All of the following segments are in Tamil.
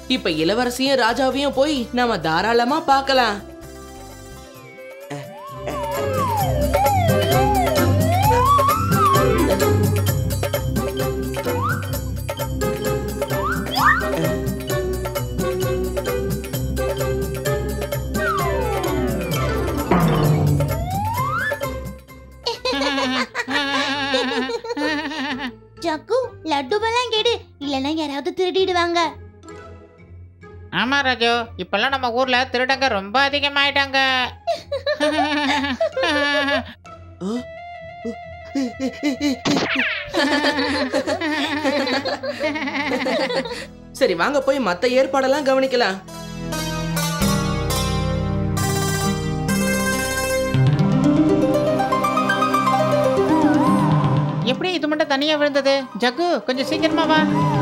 இப்ப இளவரசியும் ராஜாவையும் போய் நாம தாராளமா பார்க்கலாம் ஜக்கு லட்டுவெல்லாம் கெடு இல்லைன்னா யாராவது திருடிடுவாங்க ஆமா ராஜு இப்பெல்லாம் நம்ம ஊர்ல திருடங்க ரொம்ப அதிகமாயிட்டாங்க சரி வாங்க போய் மத்த ஏற்பாடெல்லாம் கவனிக்கலாம் எப்படி இது மட்டும் தனியா விழுந்தது ஜக்கு கொஞ்சம் சீக்கிரமா வா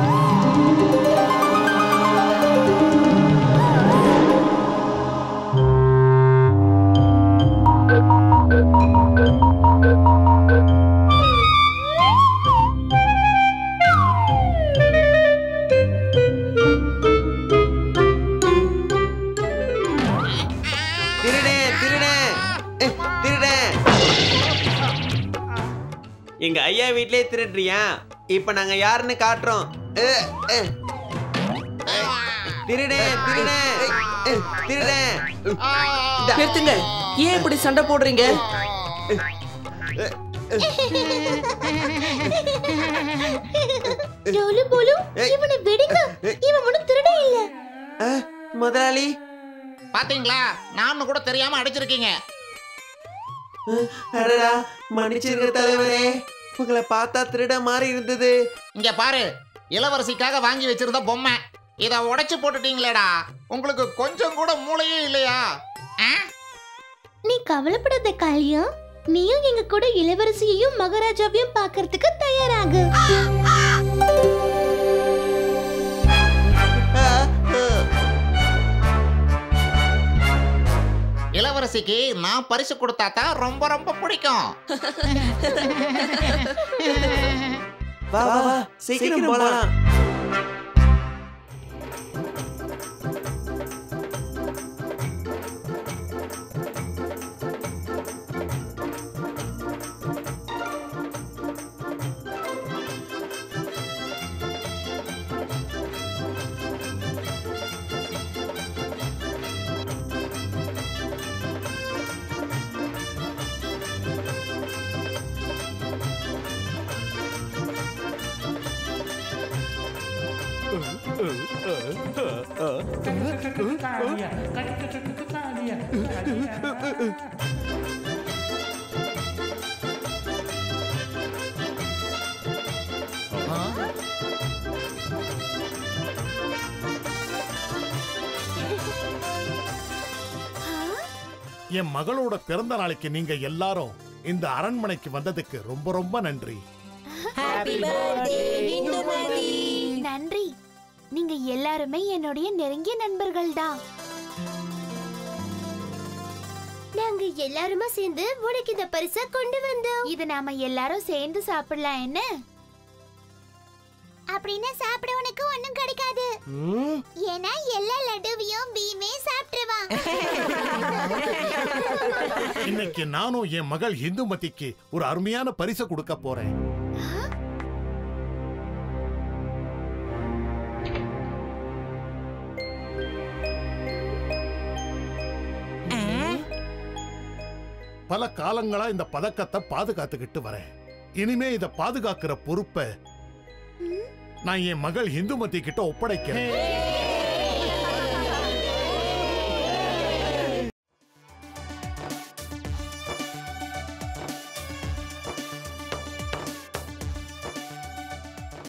திருடே திருடே அஹ், திருடே எங்க ஐயா வீட்லயே திருடுறியா இப்ப நாங்க யாருன்னு காட்டுறோம் அஹ், அஹ். அஹ், திருடே திருடே அஹ், திருடே நிறுத்துங்க ஏன் இப்படி சண்டை போடுறீங்க டோலு போலு இவனை விடுங்க இவன் ஒண்ணும் திருட இல்ல அஹ், முதலாளி பாத்தீங்களா நான் கூட தெரியாம அடிச்சிருக்கீங்க அஹ், அடடா மன்னிச்சிருங்க தலைவரே உங்களை பார்த்தா திருட மாதிரி இருந்தது இங்க பாரு இளவரசிக்காக வாங்கி வச்சிருந்த பொம்மை இத உடைச்சு போட்டுட்டீங்களேடா உங்களுக்கு கொஞ்சம் கூட மூளையே இல்லையா ஆ? நீ கவலைப்படாத காளியா நீயும் எங்க கூட இளவரசியையும் மகாராஜாவையும் பார்க்கறதுக்கு தயாராகு அஹ், அஹ். இளவரசிக்கு நான் பரிசு கொடுத்தா தான் ரொம்ப ரொம்ப பிடிக்கும் வா வா வா சீக்கிரம் போலாம் என் மகளோட பிறந்த நாளைக்கு நீங்க எல்லாரும் இந்த அரண்மனைக்கு வந்ததுக்கு ரொம்ப ரொம்ப நன்றி நன்றி நீங்க எல்லாருமே என்னுடைய நெருங்கிய நண்பர்கள் தான் நாங்க எல்லாருமா சேர்ந்து உனக்கு இந்த பரிசை கொண்டு வந்தோம் இது நாம எல்லாரும் சேர்ந்து சாப்பிடலாம் என்ன அப்படின்னா சாப்பிட உனக்கு ஒண்ணும் கிடைக்காது ம், ஏன்னா எல்லா லட்டுவையும் பீமே சாப்பிட்டுருவான் இன்னைக்கு நானும் என் மகள் இந்துமதிக்கு ஒரு அருமையான பரிசை கொடுக்க போறேன் பல காலங்களா இந்த பதக்கத்தை பாதுகாத்துக்கிட்டு வரேன் இனிமே இத பாதுகாக்கிற பொறுப்பை நான் என் மகள் இந்துமதி கிட்ட ஒப்படைக்கிறேன்